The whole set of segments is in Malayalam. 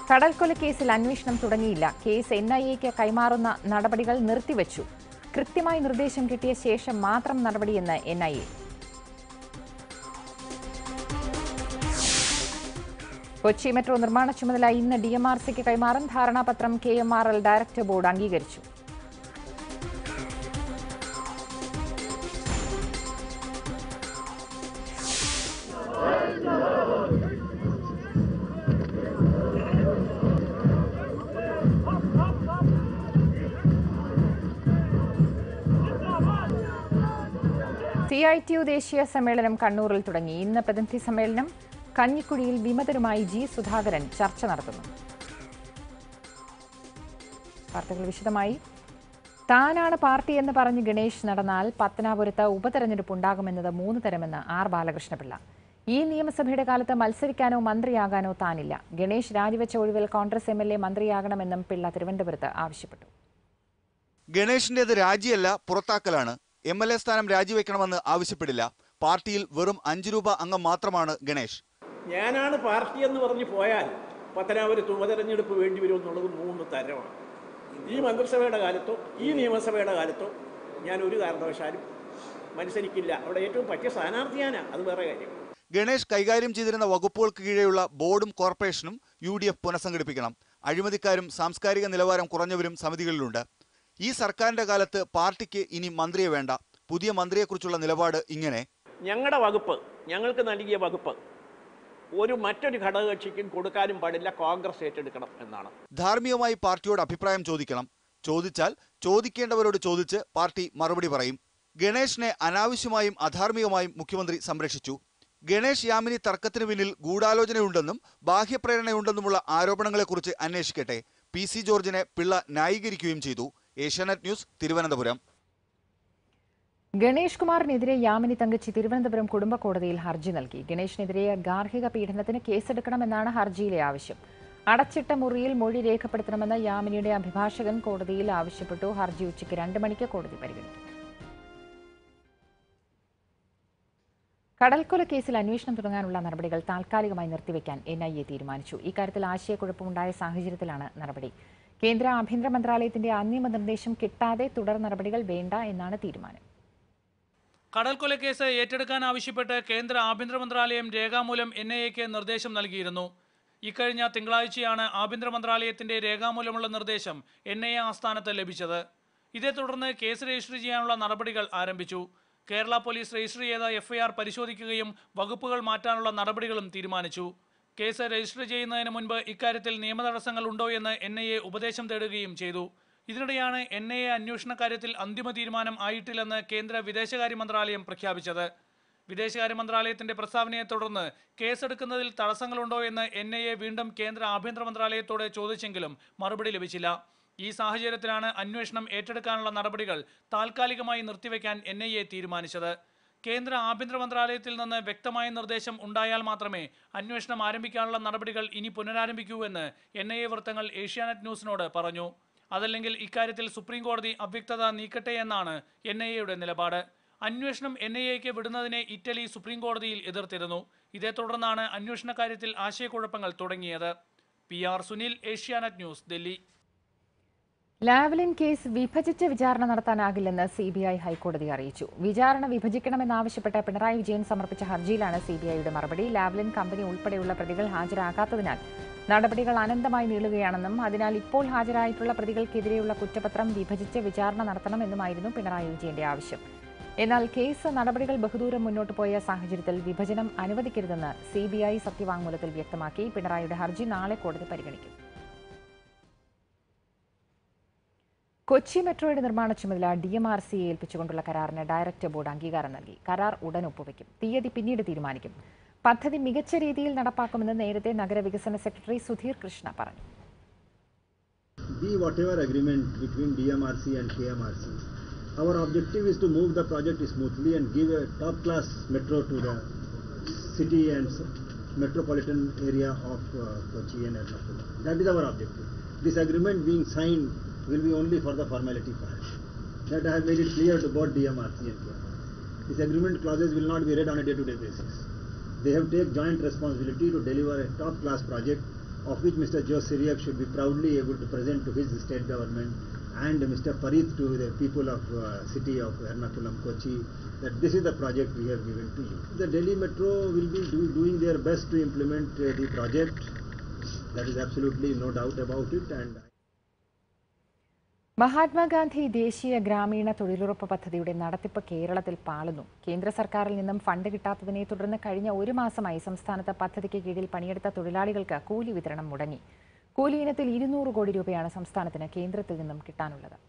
കടൽക്കൊലക്കേസിൽ അന്വേഷണം തുടങ്ങിയില്ല കേസ് എൻ ഐ എക്ക് കൈമാറുന്ന നടപടികൾ നിർത്തിവച്ചു കൃത്യമായി നിർദ്ദേശം കിട്ടിയ ശേഷം മാത്രം നടപടിയെന്ന് N I A Kochi metro നിർമ്മാണ ചുമതല ഇന്ന് ഡി എം ആർ സിക്ക് കൈമാറും ധാരണാപത്രം K M R L director board അംഗീകരിച്ചു സി ഐ ടി യു ദേശീയ സമ്മേളനം കണ്ണൂരിൽ തുടങ്ങി ഇന്ന് പ്രതിനിധി സമ്മേളനം കഞ്ഞിക്കുഴിയിൽ വിമതരുമായി ജി സുധാകരൻ ചർച്ച നടത്തുന്നു വാർത്തകൾ വിശദമായി താനാണ് പാർട്ടി എന്ന് പറഞ്ഞ് ഗണേഷ് നടന്നാൽ പത്തനാപുരത്ത് ഉപതെരഞ്ഞെടുപ്പ് ഉണ്ടാകുമെന്നത് മൂന്ന് തരമെന്ന് ആർ ബാലകൃഷ്ണപിള്ള ഈ നിയമസഭയുടെ കാലത്ത് മത്സരിക്കാനോ മന്ത്രിയാകാനോ താനില്ല ഗണേഷ് രാജിവെച്ച ഒഴിവിൽ കോൺഗ്രസ് എം എൽ എ മന്ത്രിയാകണമെന്നും പിള്ള തിരുവനന്തപുരത്ത് ആവശ്യപ്പെട്ടു ഗണേഷിന്റേത് രാജിയല്ല പുറത്താക്കലാണ് എം എൽ എ സ്ഥാനം രാജിവെക്കണമെന്ന് ആവശ്യപ്പെടില്ല പാർട്ടിയിൽ വെറും അഞ്ചു രൂപ അംഗം മാത്രമാണ് ഗണേഷ് ഞാനാണ് പാർട്ടി എന്ന് പറഞ്ഞ് പോയാൽ പത്തനാപുരത്ത് ഉപതെരഞ്ഞെടുപ്പ് വേണ്ടി വരും എന്നുള്ളത് മൂന്ന് തരമാണ് ഈ മന്ത്രിസഭയുടെ കാലത്തോ ഈ നിയമസഭയുടെ കാലത്തോ ഞാൻ ഒരു കാരണവശാലും മത്സരിക്കില്ല അവിടെ ഏറ്റവും പറ്റിയ സ്ഥാനാർത്ഥി ഞാനാ അത് വേറെ കാര്യം ഗണേഷ് കൈകാര്യം ചെയ്തിരുന്ന വകുപ്പുകൾക്ക് കീഴെയുള്ള ബോർഡും കോർപ്പറേഷനും യു ഡി എഫ് പുനഃസംഘടിപ്പിക്കണം അഴിമതിക്കാരും സാംസ്കാരിക നിലവാരം കുറഞ്ഞവരും സമിതികളിലുണ്ട് ഈ സർക്കാരിന്റെ കാലത്ത് പാർട്ടിക്ക് ഇനി മന്ത്രിയെ വേണ്ട പുതിയ മന്ത്രിയെക്കുറിച്ചുള്ള നിലപാട് ഇങ്ങനെ ഞങ്ങളുടെ വകുപ്പ് ഞങ്ങൾക്ക് നൽകിയ വകുപ്പ് ഒരു മറ്റൊരു ഘടകകക്ഷിക്കും കൊടുക്കാനും പാടില്ല കോൺഗ്രസ് ഏറ്റെടുക്കണം എന്നാണ് ധാർമ്മികമായി പാർട്ടിയോട് അഭിപ്രായം ചോദിക്കണം ചോദിച്ചാൽ ചോദിക്കേണ്ടവരോട് ചോദിച്ച് പാർട്ടി മറുപടി പറയും ഗണേഷിനെ അനാവശ്യമായും അധാർമികമായും മുഖ്യമന്ത്രി സംരക്ഷിച്ചു ഗണേഷ് യാമിനി തർക്കത്തിന് പിന്നിൽ ഗൂഢാലോചനയുണ്ടെന്നും ബാഹ്യപ്രേരണയുണ്ടെന്നുമുള്ള ആരോപണങ്ങളെക്കുറിച്ച് അന്വേഷിക്കട്ടെ പി സി ജോർജിനെ പിള്ള ന്യായീകരിക്കുകയും ചെയ്തു ഏഷ്യാനെറ്റ് ന്യൂസ് തിരുവനന്തപുരം ഗണേഷ് കുമാറിനെതിരെ യാമിനി തങ്കച്ചി തിരുവനന്തപുരം കുടുംബ കോടതിയിൽ ഹർജി നൽകി ഗണേഷിനെതിരെ ഗാർഹിക പീഡനത്തിന് കേസെടുക്കണമെന്നാണ് ഹർജിയിലെ ആവശ്യം അടച്ചിട്ട മുറിയിൽ മൊഴി രേഖപ്പെടുത്തണമെന്ന് യാമിനിയുടെ അഭിഭാഷകൻ കോടതിയിൽ ആവശ്യപ്പെട്ടു ഹർജി ഉച്ചയ്ക്ക് രണ്ട് മണിക്ക് കോടതി പരിഗണിക്കും കടൽക്കൊല കേസിൽ അന്വേഷണം തുടങ്ങാനുള്ള നടപടികൾ താൽക്കാലികമായി നിർത്തിവെക്കാൻ എൻ ഐ എ തീരുമാനിച്ചു ഇക്കാര്യത്തിൽ ആശയക്കുഴപ്പമുണ്ടായ സാഹചര്യത്തിലാണ് നടപടി കേന്ദ്ര ആഭ്യന്തര മന്ത്രാലയത്തിന്റെ അന്തിമ നിർദ്ദേശം കിട്ടാതെ തുടർ നടപടികൾ വേണ്ട എന്നാണ് തീരുമാനം കടൽക്കൊലക്കേസ് ഏറ്റെടുക്കാൻ ആവശ്യപ്പെട്ട് കേന്ദ്ര ആഭ്യന്തര മന്ത്രാലയം രേഖാമൂലം എൻ ഐ എക്ക് നിർദ്ദേശം നൽകിയിരുന്നു ഇക്കഴിഞ്ഞ തിങ്കളാഴ്ചയാണ് ആഭ്യന്തര മന്ത്രാലയത്തിന്റെ രേഖാമൂലമുള്ള നിർദ്ദേശം എൻ ഐ എ ആസ്ഥാനത്ത് ലഭിച്ചത് ഇതേ തുടർന്ന് കേസ് രജിസ്റ്റർ ചെയ്യാനുള്ള നടപടികൾ ആരംഭിച്ചു കേരള പോലീസ് രജിസ്റ്റർ ചെയ്ത എഫ്ഐആർ പരിശോധിക്കുകയും വകുപ്പുകൾ മാറ്റാനുള്ള നടപടികളും തീരുമാനിച്ചു കേസ് രജിസ്റ്റർ ചെയ്യുന്നതിന് മുൻപ് ഇക്കാര്യത്തിൽ നിയമതടസ്സങ്ങൾ ഉണ്ടോ എന്ന് എൻ ഐ എ ഉപദേശം തേടുകയും ചെയ്തു ഇതിനിടെയാണ് എൻ ഐ എ അന്വേഷണ കാര്യത്തിൽ അന്തിമ തീരുമാനം ആയിട്ടില്ലെന്ന് കേന്ദ്ര വിദേശകാര്യ മന്ത്രാലയം പ്രഖ്യാപിച്ചത് വിദേശകാര്യ മന്ത്രാലയത്തിന്റെ പ്രസ്താവനയെ തുടർന്ന് കേസെടുക്കുന്നതിൽ തടസ്സങ്ങളുണ്ടോ എന്ന് എൻ ഐ എ വീണ്ടും കേന്ദ്ര ആഭ്യന്തര മന്ത്രാലയത്തോട് ചോദിച്ചെങ്കിലും മറുപടി ലഭിച്ചില്ല ഈ സാഹചര്യത്തിലാണ് അന്വേഷണം ഏറ്റെടുക്കാനുള്ള നടപടികൾ താൽക്കാലികമായി നിർത്തിവെക്കാൻ എൻ ഐ എ തീരുമാനിച്ചത് കേന്ദ്ര ആഭ്യന്തര മന്ത്രാലയത്തിൽ നിന്ന് വ്യക്തമായ നിർദ്ദേശം ഉണ്ടായാൽ മാത്രമേ അന്വേഷണം ആരംഭിക്കാനുള്ള നടപടികൾ ഇനി പുനരാരംഭിക്കൂ എന്ന് എൻ ഐ എ വൃത്തങ്ങൾ ഏഷ്യാനെറ്റ് ന്യൂസിനോട് പറഞ്ഞു അതല്ലെങ്കിൽ ഇക്കാര്യത്തിൽ സുപ്രീം കോടതി അവ്യക്തത നീക്കട്ടെ എന്നാണ് എൻ ഐ എയുടെ നിലപാട് അന്വേഷണം എൻ ഐ എക്ക് വിടുന്നതിനെ ഇറ്റലി സുപ്രീം കോടതിയിൽ എതിർത്തിരുന്നു ഇതേ തുടർന്നാണ് അന്വേഷണ കാര്യത്തിൽ ആശയക്കുഴപ്പങ്ങൾ തുടങ്ങിയത് P R Sunil Asianet news Delhi Lavalin case വിഭജിച്ച് വിചാരണ നടത്താനാകില്ലെന്ന് സി ബി ഐ ഹൈക്കോടതി അറിയിച്ചു വിചാരണ വിഭജിക്കണമെന്നാവശ്യപ്പെട്ട പിണറായി വിജയൻ സമർപ്പിച്ച ഹർജിയിലാണ് സി ബി ഐയുടെ മറുപടി ലാവ്ലിൻ കമ്പനി ഉൾപ്പെടെയുള്ള പ്രതികൾ ഹാജരാകാത്തതിനാൽ നടപടികൾ അനന്തമായി നീളുകയാണെന്നും അതിനാൽ ഇപ്പോൾ ഹാജരായിട്ടുള്ള പ്രതികൾക്കെതിരെയുള്ള കുറ്റപത്രം വിഭജിച്ച് വിചാരണ നടത്തണമെന്നുമായിരുന്നു പിണറായി വിജയന്റെ ആവശ്യം എന്നാൽ കേസ് നടപടികൾ ബഹുദൂരം മുന്നോട്ട് പോയ സാഹചര്യത്തിൽ വിഭജനം അനുവദിക്കരുതെന്ന് സി ബി ഐ സത്യവാങ്മൂലത്തിൽ വ്യക്തമാക്കി പിണറായിയുടെ ഹർജി നാളെ കോടതി പരിഗണിക്കും കൊച്ചി മെട്രോയുടെ നിർമ്മാണ ചുമതല ഡി എം ആർ സിയെ ഏൽപ്പിച്ചുകൊണ്ടുള്ള കരാറിന് ഡയറക്ടർ ബോർഡ് അംഗീകാരം നൽകി കരാർ ഉടൻ ഒപ്പുവെക്കും തീയതി പിന്നീട് തീരുമാനിക്കും പദ്ധതി മികച്ച രീതിയിൽ നടപ്പാക്കുമെന്ന് നേരത്തെ നഗരവികസന സെക്രട്ടറി സുധീർ കൃഷ്ണ പറഞ്ഞു be whatever agreement between DMRC and KMRC. Our objective is to move the project smoothly and give a top class metro to the city and s- metropolitan area of uh, Kochi and Ernakulam. That is our objective. This agreement being signed will be only for the formality part. That I have made it clear to both DMRC and KMRC. These agreement clauses will not be read on a day to day basis. They have taken joint responsibility to deliver a top class project of which Mr. Joe Syriac should be proudly able to present to his state government and Mr. Farid to the people of uh, city of Ernakulam, Kochi, that this is the project we have given to you. The Delhi Metro will be do, doing their best to implement uh, the project. There is absolutely no doubt about it and Mahatma Gandhi ദേശീയ ഗ്രാമീണ തൊഴിലുറപ്പ് പദ്ധതിയുടെ നടത്തിപ്പ് കേരളത്തിൽ പാളുന്നു കേന്ദ്ര സർക്കാരിൽ നിന്നും ഫണ്ട് കിട്ടാത്തതിനെ തുടർന്ന് കഴിഞ്ഞ ഒരു മാസമായി സംസ്ഥാനത്ത് പദ്ധതിക്ക് കീഴിൽ പണിയെടുത്ത തൊഴിലാളികൾക്ക് കൂലി വിതരണം മുടങ്ങി കൂലി ഇനത്തിൽ ഇരുന്നൂറ് കോടി രൂപയാണ് സംസ്ഥാനത്തിന് കേന്ദ്രത്തിൽ നിന്നും കിട്ടാനുള്ളത്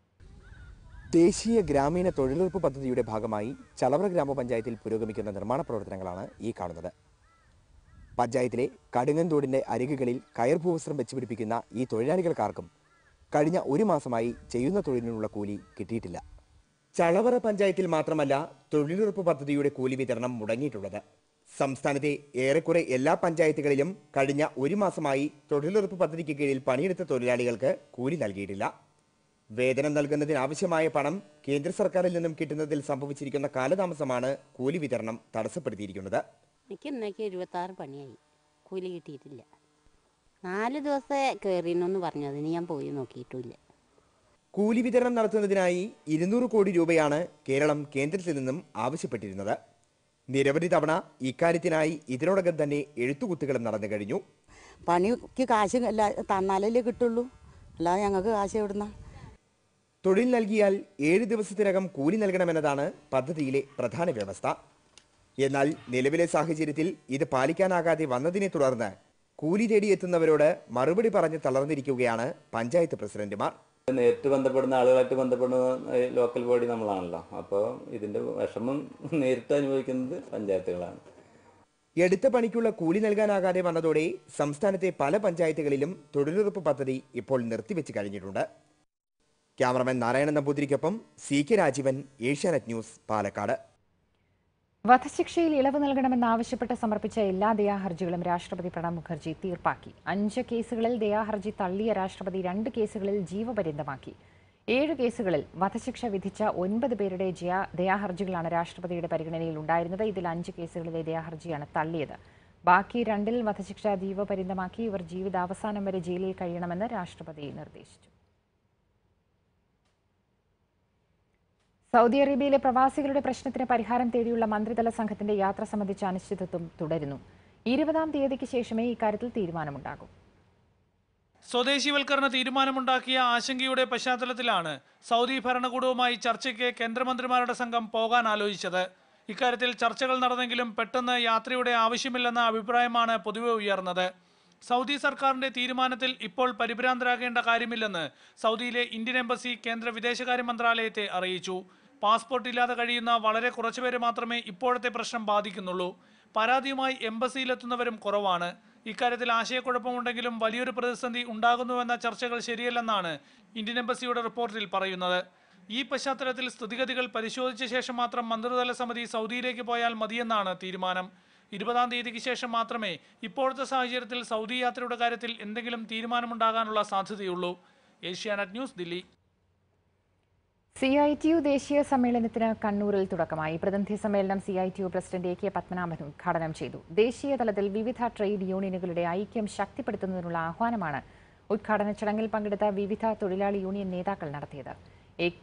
ദേശീയ ഗ്രാമീണ തൊഴിലുറപ്പ് പദ്ധതിയുടെ ഭാഗമായി ചലവറ ഗ്രാമപഞ്ചായത്തിൽ പുരോഗമിക്കുന്ന നിർമ്മാണ പ്രവർത്തനങ്ങളാണ് ഈ കാണുന്നത് പഞ്ചായത്തിലെ കടുങ്ങൻതോടിന്റെ അരികുകളിൽ കയർഭൂവസ്ത്രം വെച്ചുപിടിപ്പിക്കുന്ന ഈ തൊഴിലാളികൾക്കാർക്കും കഴിഞ്ഞ ഒരു മാസമായി ചെയ്യുന്ന തൊഴിലിനുള്ള കൂലി കിട്ടിയിട്ടില്ല ചളവറ പഞ്ചായത്തിൽ മാത്രമല്ല തൊഴിലുറപ്പ് പദ്ധതിയുടെ കൂലി വിതരണം മുടങ്ങിയിട്ടുള്ളത് സംസ്ഥാനത്തെ ഏറെക്കുറെ എല്ലാ പഞ്ചായത്തുകളിലും കഴിഞ്ഞ ഒരു മാസമായി തൊഴിലുറപ്പ് പദ്ധതിക്ക് കീഴിൽ പണിയെടുത്ത തൊഴിലാളികൾക്ക് കൂലി നൽകിയിട്ടില്ല വേതനം നൽകുന്നതിനാവശ്യമായ പണം കേന്ദ്ര സർക്കാരിൽ നിന്നും കിട്ടുന്നതിൽ സംഭവിച്ചിരിക്കുന്ന കാലതാമസമാണ് കൂലി വിതരണം തടസ്സപ്പെടുത്തിയിരിക്കുന്നത് എനിക്ക് ഇന്നേക്ക് ഇരുപത്താറ് പണിയായി കൂലി കിട്ടിയിട്ടില്ല നാല് ദിവസമേ കയറിയെന്നു പറഞ്ഞതിന് ഞാൻ പോയി നോക്കിയിട്ടുമില്ല കൂലി വിതരണം നടത്തുന്നതിനായി ഇരുന്നൂറ് കോടി രൂപയാണ് കേരളം കേന്ദ്രത്തിൽ നിന്നും ആവശ്യപ്പെട്ടിരുന്നത് നിരവധി തവണ ഇക്കാര്യത്തിനായി ഇതിനോടകം തന്നെ എഴുത്തുകുത്തുകളും നടന്നു കഴിഞ്ഞു പണിക്ക് കാശ് അല്ല തന്നാലല്ലേ കിട്ടുള്ളൂ അല്ലാതെ ഞങ്ങൾക്ക് കാശ് എവിടുന്ന തൊഴിൽ നൽകിയാൽ ഏഴ് ദിവസത്തിനകം കൂലി നൽകണമെന്നതാണ് പദ്ധതിയിലെ പ്രധാന വ്യവസ്ഥ എന്നാൽ നിലവിലെ സാഹചര്യത്തിൽ ഇത് പാലിക്കാനാകാതെ വന്നതിനെ തുടർന്ന് കൂലി തേടിയെത്തുന്നവരോട് മറുപടി പറഞ്ഞ് തളർന്നിരിക്കുകയാണ് പഞ്ചായത്ത് പ്രസിഡന്റുമാർ നേരിട്ട് ബന്ധപ്പെടുന്ന ആളുകളായിട്ട് ബന്ധപ്പെടുന്ന ഏഹ്, ലോക്കൽ ബോഡി നമ്മളാണല്ലോ അപ്പോൾ ഇതിന്റെ വിഷമം നേരിട്ട് അനുഭവിക്കുന്നത് പഞ്ചായത്തുകളാണ് എടുത്ത പണിക്കുള്ള കൂലി നൽകാനാകാതെ വന്നതോടെ സംസ്ഥാനത്തെ പല പഞ്ചായത്തുകളിലും തൊഴിലുറപ്പ് പദ്ധതി ഇപ്പോൾ നിർത്തിവെച്ച് കഴിഞ്ഞിട്ടുണ്ട് ക്യാമറമാൻ നാരായണൻ നമ്പൂതിരിക്കൊപ്പം C K Rajeevan Asianet news Palakkad വധശിക്ഷയിൽ ഇളവ് നൽകണമെന്നാവശ്യപ്പെട്ട് സമർപ്പിച്ച എല്ലാ ദയാഹർജികളും രാഷ്ട്രപതി പ്രണബ് മുഖർജി തീർപ്പാക്കി അഞ്ച് കേസുകളിൽ ദയാഹർജി തള്ളിയ രാഷ്ട്രപതി രണ്ട് കേസുകളിൽ ജീവപര്യന്തമാക്കി ഏഴ് കേസുകളിൽ വധശിക്ഷ വിധിച്ച ഒൻപത് പേരുടെ ജയ- ദയാഹർജികളാണ് രാഷ്ട്രപതിയുടെ പരിഗണനയിൽ ഉണ്ടായിരുന്നത് ഇതിൽ അഞ്ച് കേസുകളിലെ ദയാഹർജിയാണ് തള്ളിയത് ബാക്കി രണ്ടിൽ വധശിക്ഷ ജീവപര്യന്തമാക്കി ഇവർ ജീവിതാവസാനം വരെ ജയിലിൽ കഴിയണമെന്ന് രാഷ്ട്രപതി നിർദ്ദേശിച്ചു സൗദി അറേബ്യയിലെ പ്രവാസികളുടെ പ്രശ്നത്തിന് പരിഹാരം തേടിയുള്ള മന്ത്രിതല സംഘത്തിന്റെ യാത്ര സംബന്ധിച്ച അനിശ്ചിതത്വം തുടരുന്നു ഇരുപതാം തീയതിക്ക് ശേഷമേ ഇക്കാര്യത്തിൽ തീരുമാനമുണ്ടാകൂ സ്വദേശിവൽക്കരണ തീരുമാനമുണ്ടാക്കിയ ആശങ്കയുടെ പശ്ചാത്തലത്തിലാണ് സൗദി ഭരണകൂടവുമായി ചർച്ചയ്ക്ക് കേന്ദ്രമന്ത്രിമാരുടെ സംഘം പോകാൻ ആലോചിച്ചത് ഇക്കാര്യത്തിൽ ചർച്ചകൾ നടന്നെങ്കിലും പെട്ടെന്ന് യാത്രയുടെ ആവശ്യമില്ലെന്ന അഭിപ്രായമാണ് പൊതുവെ ഉയർന്നത് സൗദി സർക്കാരിന്റെ തീരുമാനത്തിൽ ഇപ്പോൾ പരിഭ്രാന്തരാകേണ്ട കാര്യമില്ലെന്ന് സൗദിയിലെ ഇന്ത്യൻ എംബസി കേന്ദ്ര വിദേശകാര്യ മന്ത്രാലയത്തെ അറിയിച്ചു പാസ്പോർട്ട് ഇല്ലാതെ കഴിയുന്ന വളരെ കുറച്ചുപേരെ മാത്രമേ ഇപ്പോഴത്തെ പ്രശ്നം ബാധിക്കുന്നുള്ളൂ പരാതിയുമായി എംബസിയിലെത്തുന്നവരും കുറവാണ് ഇക്കാര്യത്തിൽ ആശയക്കുഴപ്പമുണ്ടെങ്കിലും വലിയൊരു പ്രതിസന്ധി ഉണ്ടാകുന്നുവെന്ന ചർച്ചകൾ ശരിയല്ലെന്നാണ് ഇന്ത്യൻ എംബസിയുടെ റിപ്പോർട്ടിൽ പറയുന്നത് ഈ പശ്ചാത്തലത്തിൽ സ്ഥിതിഗതികൾ പരിശോധിച്ച ശേഷം മാത്രം മന്ത്രിതല സമിതി സൗദിയിലേക്ക് പോയാൽ മതിയെന്നാണ് തീരുമാനം ഇരുപതാം തീയതിക്ക് ശേഷം മാത്രമേ ഇപ്പോഴത്തെ സാഹചര്യത്തിൽ സൗദി യാത്രയുടെ കാര്യത്തിൽ എന്തെങ്കിലും തീരുമാനമുണ്ടാകാനുള്ള സാധ്യതയുള്ളൂ Asianet news Delhi C I T U ദേശീയ സമ്മേളനത്തിന് കണ്ണൂരിൽ തുടക്കമായി പ്രതിനിധി സമ്മേളനം C I T U president A K Padmanabhan ഉദ്ഘാടനം ചെയ്തു ദേശീയ തലത്തിൽ വിവിധ ട്രേഡ് യൂണിയനുകളുടെ ഐക്യം ശക്തിപ്പെടുത്തുന്നതിനുള്ള ആഹ്വാനമാണ് ഉദ്ഘാടന ചടങ്ങിൽ പങ്കെടുത്ത വിവിധ തൊഴിലാളി യൂണിയൻ നേതാക്കൾ നടത്തിയത് എ-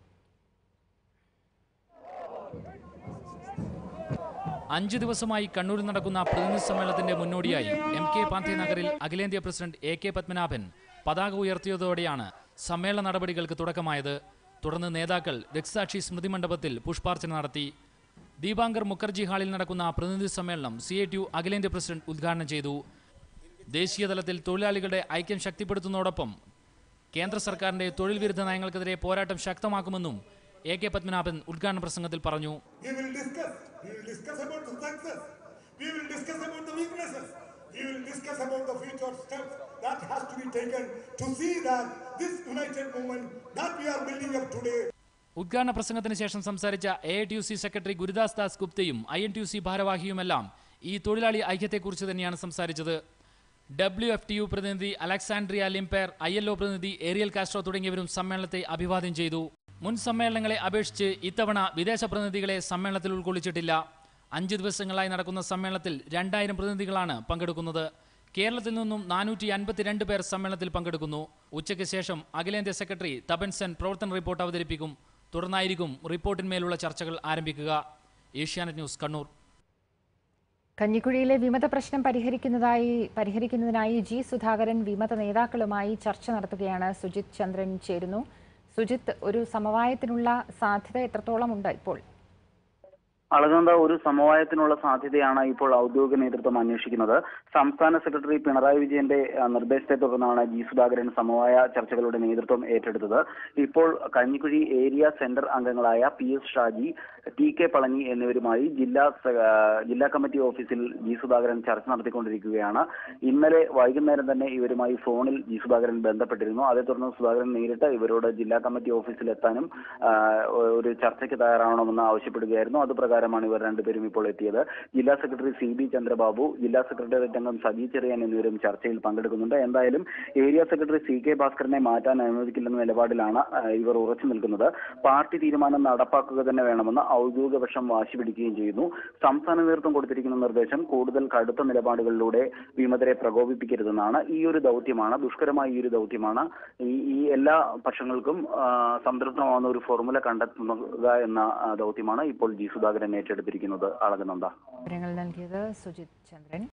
അഞ്ചു ദിവസമായി കണ്ണൂരിൽ നടക്കുന്ന പ്രതിനിധി സമ്മേളനത്തിന്റെ മുന്നോടിയായി എം കെ പാന്തേ നഗറിൽ അഖിലേന്ത്യാ പ്രസിഡന്റ് എ കെ പത്മനാഭൻ പതാക ഉയർത്തിയതോടെയാണ് സമ്മേളന നടപടികൾക്ക് തുടക്കമായത് തുടർന്ന് നേതാക്കൾ രക്തസാക്ഷി സ്മൃതി മണ്ഡപത്തിൽ പുഷ്പാർച്ചന നടത്തി ദീപാങ്കർ മുഖർജി ഹാളിൽ നടക്കുന്ന പ്രതിനിധി സമ്മേളനം സി എ ടി യു അഖിലേന്ത്യാ പ്രസിഡന്റ് ഉദ്ഘാടനം ചെയ്തു ദേശീയതലത്തിൽ തൊഴിലാളികളുടെ ഐക്യം ശക്തിപ്പെടുത്തുന്നതോടൊപ്പം കേന്ദ്ര സർക്കാരിന്റെ തൊഴിൽ വിരുദ്ധ നയങ്ങൾക്കെതിരെ പോരാട്ടം ശക്തമാക്കുമെന്നും എ കെ പത്മനാഭൻ ഉദ്ഘാടന പ്രസംഗത്തിൽ പറഞ്ഞു We will discuss. We will discuss about the success. We will discuss about the weaknesses. We will discuss about the future steps that has to be taken to see that this united movement that we are building up today ഉദ്ഘാടന പ്രസംഗത്തിന് ശേഷം സംസാരിച്ച A I T U C secretary Gurudas Das ഗുപ്തയും I N T U C ഭാരവാഹിയുമെല്ലാം ഈ തൊഴിലാളി ഐക്യത്തെക്കുറിച്ച് തന്നെയാണ് സംസാരിച്ചത് ഡബ്ല്യു എഫ് ടി യു പ്രതിനിധി അലക്സാൻഡ്രിയ ലിംപെയർ ഐ എൽ ഒ പ്രതിനിധി ഏറിയൽ കാസ്ട്രോ തുടങ്ങിയവരും സമ്മേളനത്തെ അഭിവാദ്യം ചെയ്തു മുൻ സമ്മേളനങ്ങളെ അപേക്ഷിച്ച് ഇത്തവണ വിദേശ പ്രതിനിധികളെ സമ്മേളനത്തിൽ ഉൾക്കൊള്ളിച്ചിട്ടില്ല അഞ്ച് ദിവസങ്ങളായി നടക്കുന്ന സമ്മേളനത്തിൽ രണ്ടായിരം പ്രതിനിധികളാണ് പങ്കെടുക്കുന്നത് കേരളത്തിൽ നിന്നും നാനൂറ്റി അൻപത്തിരണ്ട് പേർ സമ്മേളനത്തിൽ പങ്കെടുക്കുന്നു ഉച്ചയ്ക്ക് ശേഷം അഖിലേന്ത്യാ സെക്രട്ടറി തപൻ സെൻ പ്രവർത്തന റിപ്പോർട്ട് അവതരിപ്പിക്കും തുടർന്നായിരിക്കും റിപ്പോർട്ടിന്മേലുള്ള ചർച്ചകൾ ആരംഭിക്കുക ഏഷ്യാനെറ്റ് ന്യൂസ് കണ്ണൂർ കഞ്ഞിക്കുഴിയിലെ വിമത പ്രശ്നം പരിഹരിക്കുന്നതായി പരിഹരിക്കുന്നതിനായി ജി സുധാകരൻ വിമത നേതാക്കളുമായി ചർച്ച നടത്തുകയാണ് സുജിത് ചന്ദ്രൻ ചേരുന്നു സുജിത്ത് ഒരു സമവായത്തിനുള്ള സാധ്യത എത്രത്തോളം ഉണ്ട് ഇപ്പോൾ അളകന്ത ഒരു സമവായത്തിനുള്ള സാധ്യതയാണ് ഇപ്പോൾ ഔദ്യോഗിക നേതൃത്വം അന്വേഷിക്കുന്നത് സംസ്ഥാന സെക്രട്ടറി പിണറായി വിജയന്റെ ആ, നിർദ്ദേശത്തെ തുടർന്നാണ് ജി സുധാകരൻ സമവായ ചർച്ചകളുടെ നേതൃത്വം ഏറ്റെടുത്തത് ഇപ്പോൾ കഞ്ഞിക്കുഴി ഏരിയ സെന്റർ അംഗങ്ങളായ P S Shaji T K Palani എന്നിവരുമായി ജില്ലാ സ- ആ, ജില്ലാ കമ്മിറ്റി ഓഫീസിൽ ജി സുധാകരൻ ചർച്ച നടത്തിക്കൊണ്ടിരിക്കുകയാണ് ഇന്നലെ വൈകുന്നേരം തന്നെ ഇവരുമായി ഫോണിൽ ജി സുധാകരൻ ബന്ധപ്പെട്ടിരുന്നു അതേ തുടർന്ന് സുധാകരൻ നേരിട്ട് ഇവരോട് ജില്ലാ കമ്മിറ്റി ഓഫീസിൽ എത്താനും ആ, ഒരു ചർച്ചയ്ക്ക് തയ്യാറാവണമെന്ന് ആവശ്യപ്പെടുകയായിരുന്നു അത് പ്രകാരമാണ് ഇവർ രണ്ടുപേരും ഇപ്പോൾ എത്തിയത് ജില്ലാ സെക്രട്ടറി സി ബി ചന്ദ്രബാബു ജില്ലാ സെക്രട്ടേറിയറ്റ് അംഗം സജി ചെറിയാൻ എന്നിവരും ചർച്ചയിൽ പങ്കെടുക്കുന്നുണ്ട് എന്തായാലും ഏരിയ സെക്രട്ടറി സി കെ ഭാസ്കരനെ മാറ്റാൻ അനുവദിക്കില്ലെന്ന നിലപാടിലാണ് ആ, ഇവർ ഉറച്ചു നിൽക്കുന്നത് പാർട്ടി തീരുമാനം നടപ്പാക്കുക തന്നെ വേണമെന്ന് ഔദ്യോഗിക പക്ഷം വാശി പിടിക്കുകയും ചെയ്യുന്നു സംസ്ഥാന നേതൃത്വം കൊടുത്തിരിക്കുന്ന നിർദ്ദേശം കൂടുതൽ കടുത്ത നിലപാടുകളിലൂടെ വിമതരെ പ്രകോപിപ്പിക്കരുതെന്നാണ് ഈ ഒരു ദൗത്യമാണ് ദുഷ്കരമായ ഈ ഒരു ദൗത്യമാണ് ഈ ഈ എല്ലാ പക്ഷങ്ങൾക്കും ആ, സംതൃപ്തമാവുന്ന ഒരു ഫോർമുല കണ്ടെത്തുക എന്ന ആ, ദൗത്യമാണ് ഇപ്പോൾ ജി സുധാകരൻ ഏറ്റെടുത്തിരിക്കുന്നത് അളകനന്ദ വിവരങ്ങൾ നൽകിയത് സുജിത് ചന്ദ്രൻ